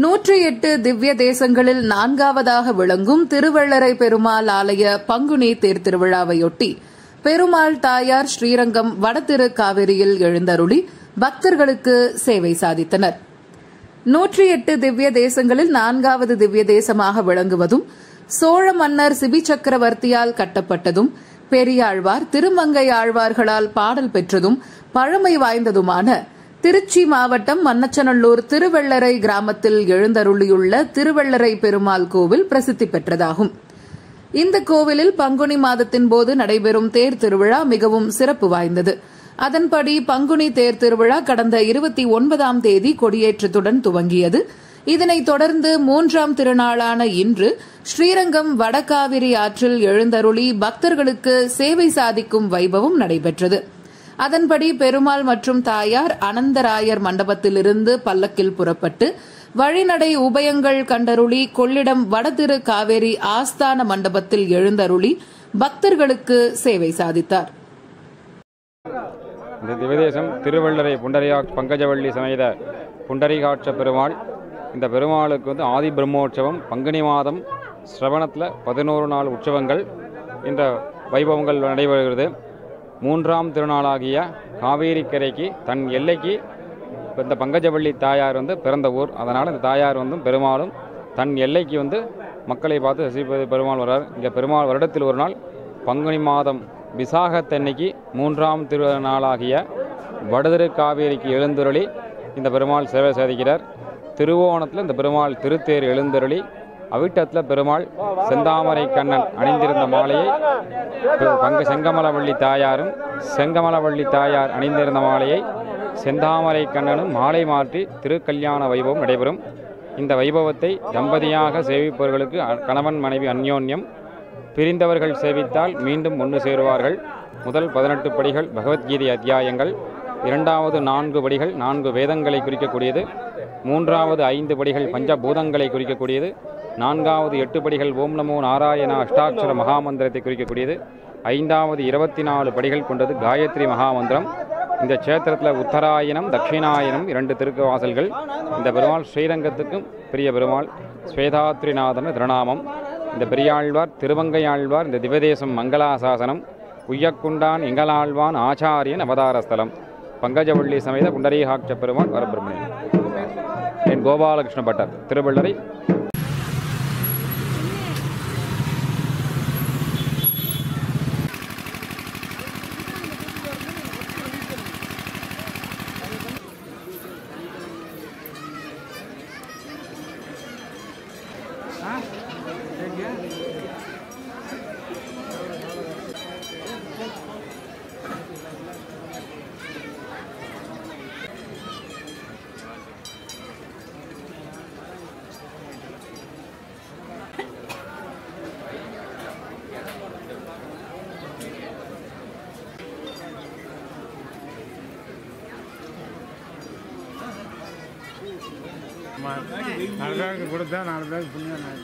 நூற்றி எட்டு திவ்ய தேசங்களில் நான்காவதாக விளங்கும் திருவள்ளரை பெருமாள் ஆலய பங்குனி தேர் திருவிழாவையொட்டி பெருமாள் தாயார் ஸ்ரீரங்கம் வடதிரு காவிரியில் எழுந்தருளி பக்தர்களுக்கு சேவை சாதித்தனர் நூற்றி எட்டு திவ்ய தேசங்களில் நான்காவது திவ்ய தேசமாக விளங்குவதும் சோழ மன்னர் சிபி சக்கரவர்த்தியால் கட்டப்பட்டதும் பெரியாழ்வார் திருமங்கை ஆழ்வார்களால் பாடல் பெற்றதும் பழமை வாய்ந்ததுமான திருச்சி மாவட்டம் மன்னச்சநல்லூர் திருவள்ளரை கிராமத்தில் எழுந்தருளியுள்ள திருவள்ளரை பெருமாள் கோவில் பிரசித்தி பெற்றதாகும் இந்த கோவிலில் பங்குனி மாதத்தின் போது நடைபெறும் தேர் திருவிழா மிகவும் சிறப்பு வாய்ந்தது அதன்படி பங்குனி தேர் திருவிழா கடந்த இருபத்தி ஒன்பதாம் தேதி கொடியேற்றத்துடன் துவங்கியது இதனைத் தொடர்ந்து மூன்றாம் திருநாளான இன்று ஸ்ரீரங்கம் வடகாவிரி ஆற்றில் எழுந்தருளி பக்தர்களுக்கு சேவை சாதிக்கும் வைபவம் நடைபெற்றது அதன்படி பெருமாள் மற்றும் தாயார் அனந்தராயர் மண்டபத்திலிருந்து பல்லக்கில் புறப்பட்டு வழிநடை உபயங்கள் கண்டருளி கொள்ளிடம் வடதிரு காவேரி ஆஸ்தான மண்டபத்தில் எழுந்தருளி பக்தர்களுக்கு சேவை சாதித்தார் இந்த திவதேசம் திருவள்ளரை புண்டரிகா பங்கஜவள்ளி சமேத புண்டரிகாட்ச பெருமாள் இந்த பெருமாளுக்கு வந்து ஆதி பிரம்மோற்சவம் பங்குனி மாதம் ஸ்ரவணத்தில் பதினோரு நாள் உற்சவங்கள் இந்த வைபவங்கள் நடைபெறுகிறது மூன்றாம் திருநாளாகிய காவேரி கரைக்கு தன் எல்லைக்கு இந்த பங்கஜவள்ளி தாயார் வந்து பிறந்த ஊர் அதனால் இந்த தாயார் வந்து பெருமாளும் தன் எல்லைக்கு வந்து மக்களை பார்த்து ரசிப்பது பெருமாள் வர்றார் இங்கே பெருமாள் வருடத்தில் ஒரு நாள் பங்குனி மாதம் விசாகத்தன்னைக்கு மூன்றாம் திருநாளாகிய வடதிரு காவேரிக்கு எழுந்துருளி இந்த பெருமாள் சேவை சாதிக்கிறார் திருவோணத்தில் இந்த பெருமாள் திருத்தேர் எழுந்தருளி அவிட்டத்தில் பெருமாள் செந்தாமரை கண்ணன் அணிந்திருந்த மாலையை பங்க செங்கமலவள்ளி தாயாரும் செங்கமலவள்ளி தாயார் அணிந்திருந்த மாலையை செந்தாமரை கண்ணனும் மாலை மாற்றி திருக்கல்யாண வைபவம் நடைபெறும் இந்த வைபவத்தை தம்பதியாக சேவிப்பவர்களுக்கு கணவன் மனைவி அந்யோன்யம் பிரிந்தவர்கள் சேவித்தால் மீண்டும் ஒன்று சேருவார்கள் முதல் பதினெட்டு படிகள் பகவத்கீதை அத்தியாயங்கள் இரண்டாவது நான்கு படிகள் நான்கு வேதங்களை குறிக்கக்கூடியது மூன்றாவது ஐந்து படிகள் பஞ்சபூதங்களை குறிக்கக்கூடியது நான்காவது எட்டு படிகள் ஓம் நமோ நாராயண அஷ்டாட்சர மகாமந்திரத்தை குறிக்கக்கூடியது ஐந்தாவது இருபத்தி நாலு படிகள் கொண்டது காயத்ரி மகாமந்திரம் இந்த க்ஷேத்திரத்தில் உத்தராயணம் தட்சிணாயனம் இரண்டு திருக்கு வாசல்கள் இந்த பெருமாள் ஸ்ரீரங்கத்துக்கும் பெரிய பெருமாள் ஸ்வேதாத்ரிநாதன் திருநாமம் இந்த பெரியாழ்வார் திருவங்கையாழ்வார் இந்த திவதேசம் மங்களாசாசனம் உய்யக்குண்டான் எங்களாழ்வான் ஆச்சாரியன் அவதாரஸ்தலம் பங்கஜவள்ளி சமேத புண்டரீகாட்ச பெருமாள் வரபிரமணியன் என் கோபாலகிருஷ்ண பட்டர் திருவள்ளரை நாலு பேருக்கு கொடுத்தா நாலு பேருக்கு புண்ணியம் ஆகும்.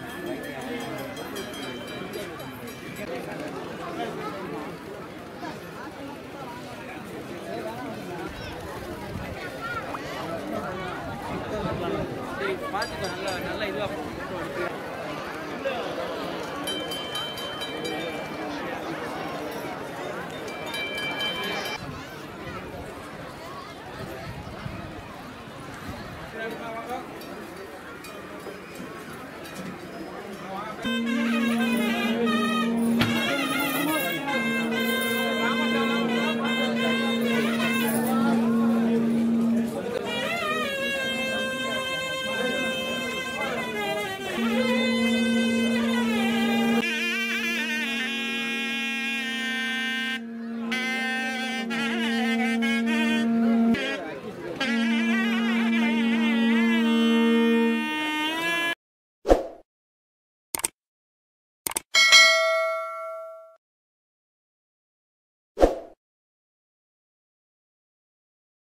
பார்த்துக்கோ நல்லா நல்லா இதுவாக